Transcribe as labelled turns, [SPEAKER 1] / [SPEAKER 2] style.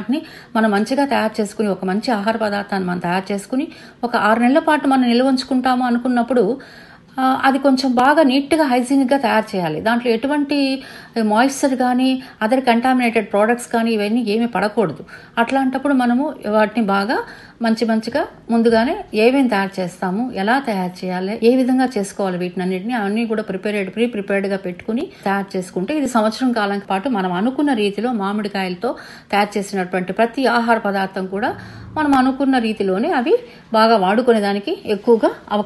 [SPEAKER 1] వాటిని మనం మంచిగా తయారు చేసుకుని ఒక మంచి ఆహార పదార్థాన్ని మనం తయారు చేసుకుని ఒక ఆరు నెలల పాటు మనం నిల్వ ఉంచుకుంటాము అనుకున్నప్పుడు ఆ, అది కొంచెం బాగా నీట్గా హైజీనిక్గా తయారు చేయాలి దాంట్లో ఎటువంటి మాయిశ్చర్ కానీ అదర్ కంటామినేటెడ్ ప్రోడక్ట్స్ కానీ ఇవన్నీ ఏమీ పడకూడదు అట్లాంటప్పుడు మనము వాటిని బాగా మంచి మంచిగా ముందుగానే ఏమేమి తయారు చేస్తాము ఎలా తయారు చేయాలి ఏ విధంగా చేసుకోవాలి వీటిని అన్నింటినీ అవన్నీ కూడా ప్రిపేర్డ్ ప్రీ ప్రిపేర్డ్గా పెట్టుకుని తయారు చేసుకుంటే ఇది సంవత్సరం కాలం పాటు మనం అనుకున్న రీతిలో మామిడికాయలతో తయారు చేసినటువంటి ప్రతి ఆహార పదార్థం కూడా మనం అనుకున్న రీతిలోనే అవి బాగా వాడుకునే దానికి ఎక్కువగా అవకాశం